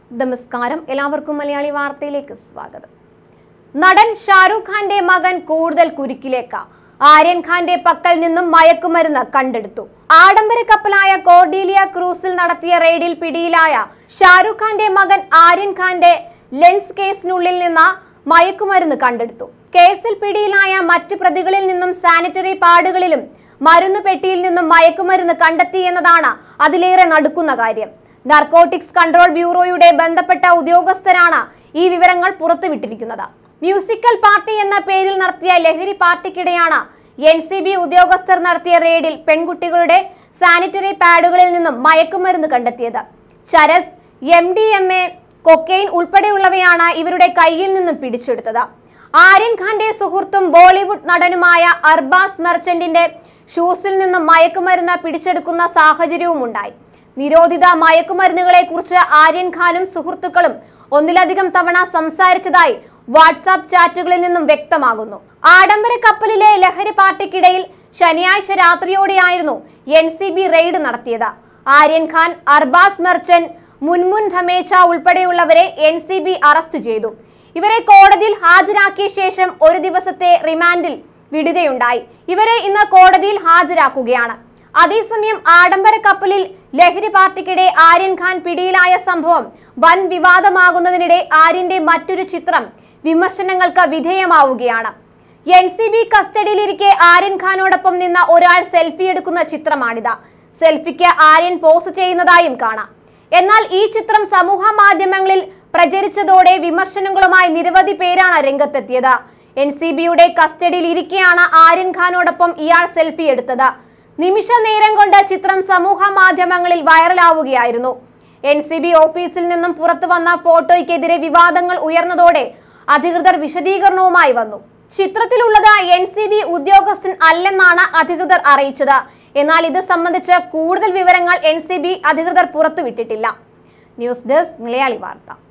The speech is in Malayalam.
നമസ്കാരം എല്ലാവർക്കും മലയാളി വാർത്തയിലേക്ക് സ്വാഗതം നടൻ ഷാരൂഖ് ഖാന്റെ മകൻ കൂടുതൽ കുരുക്കിലേക്ക് ആര്യൻ ഖാന്റെ പക്കൽ നിന്നും മയക്കുമരുന്ന് കണ്ടെടുത്തു ആഡംബര കപ്പലായ കോർഡീലിയ ക്രൂസിൽ നടത്തിയ റെയ്ഡിൽ പിടിയിലായ ഷാരൂഖ് ഖാന്റെ മകൻ ആര്യൻ ഖാന്റെ ലെൻസ് കേസിനുള്ളിൽ നിന്ന് മയക്കുമരുന്ന് കണ്ടെടുത്തു കേസിൽ പിടിയിലായ മറ്റു പ്രതികളിൽ നിന്നും സാനിറ്ററി പാഡുകളിലും മരുന്ന് പെട്ടിയിൽ നിന്നും മയക്കുമരുന്ന് കണ്ടെത്തി എന്നതാണ് അതിലേറെ നടുക്കുന്ന കാര്യം നർക്കോട്ടിക്സ് കൺട്രോൾ ബ്യൂറോയുടെ ബന്ധപ്പെട്ട ഉദ്യോഗസ്ഥരാണ് ഈ വിവരങ്ങൾ പുറത്തുവിട്ടിരിക്കുന്നത് മ്യൂസിക്കൽ പാർട്ടി എന്ന പേരിൽ നടത്തിയ ലഹരി പാർട്ടിക്കിടെയാണ് എൻ സി ബി ഉദ്യോഗസ്ഥർ നടത്തിയ റെയ്ഡിൽ പെൺകുട്ടികളുടെ സാനിറ്ററി പാഡുകളിൽ നിന്നും മയക്കുമരുന്ന് കണ്ടെത്തിയത് ചരസ് M D M A cocaine ഉൾപ്പെടെയുള്ളവയാണ് ഇവരുടെ കയ്യിൽ നിന്നും പിടിച്ചെടുത്തത് ആര്യൻ ഖാന്റെ സുഹൃത്തും ബോളിവുഡ് നടനുമായ അർബാസ് മെർച്ചന്റിന്റെ ഷൂസിൽ നിന്നും മയക്കുമരുന്ന് പിടിച്ചെടുക്കുന്ന സാഹചര്യവും ഉണ്ടായി നിരോധിത മയക്കുമരുന്നുകളെ കുറിച്ച് ആര്യൻ ഖാനും സുഹൃത്തുക്കളും ഒന്നിലധികം തവണ സംസാരിച്ചതായി വാട്സാപ്പ് ചാറ്റുകളിൽ നിന്നും വ്യക്തമാകുന്നു ആഡംബര കപ്പലിലെ ലഹരി പാർട്ടിക്കിടയിൽ ശനിയാഴ്ച രാത്രിയോടെയായിരുന്നു എൻ സി ബി റെയ്ഡ് നടത്തിയത് ആര്യൻ ഖാൻ അർബാസ് മെർച്ചന്റ് മുൻമുൻ ധമേച്ച ഉൾപ്പെടെയുള്ളവരെ എൻ സി ബി അറസ്റ്റ് ചെയ്തു ഇവരെ കോടതിയിൽ ഹാജരാക്കിയ ശേഷം ഒരു ദിവസത്തെ റിമാൻഡിൽ വിടുകയുണ്ടായി ഇവരെ ഇന്ന് കോടതിയിൽ ഹാജരാക്കുകയാണ് അതേസമയം ആഡംബര കപ്പലിൽ ലഹരി പാർട്ടിക്കിടെ ആര്യൻ ഖാൻ പിടിയിലായ സംഭവം വൻ വിവാദമാകുന്നതിനിടെ ആര്യന്റെ മറ്റൊരു ചിത്രം വിമർശനങ്ങൾക്ക് വിധേയമാവുകയാണ് എൻ സി ബി കസ്റ്റഡിയിലിരിക്കെ ആര്യൻ ഖാനോടൊപ്പം നിന്ന ഒരാൾ സെൽഫി എടുക്കുന്ന ചിത്രമാണിത് സെൽഫിക്ക് ആര്യൻ പോസ്റ്റ് ചെയ്യുന്നതായും കാണാം എന്നാൽ ഈ ചിത്രം സമൂഹ മാധ്യമങ്ങളിൽ പ്രചരിച്ചതോടെ വിമർശനങ്ങളുമായി നിരവധി പേരാണ് രംഗത്തെത്തിയത് എൻ സി ബിയുടെ കസ്റ്റഡിയിൽ ഇരിക്കെയാണ് ആര്യൻ ഖാനോടൊപ്പം ഇയാൾ സെൽഫി എടുത്തത് നിമിഷ നേരം കൊണ്ട് ചിത്രം സമൂഹ മാധ്യമങ്ങളിൽ വൈറലാവുകയായിരുന്നു എൻ സി ബി ഓഫീസിൽ നിന്നും പുറത്തു വന്ന ഫോട്ടോയ്ക്കെതിരെ വിവാദങ്ങൾ ഉയർന്നതോടെ അധികൃതർ വിശദീകരണവുമായി വന്നു ചിത്രത്തിലുള്ളത് എൻ സി ബി ഉദ്യോഗസ്ഥൻ അല്ലെന്നാണ് അധികൃതർ അറിയിച്ചത് എന്നാൽ ഇത് സംബന്ധിച്ച് കൂടുതൽ വിവരങ്ങൾ എൻ സി ബി അധികൃതർ പുറത്തുവിട്ടിട്ടില്ല ന്യൂസ് ഡെസ്ക് മലയാളി വാർത്ത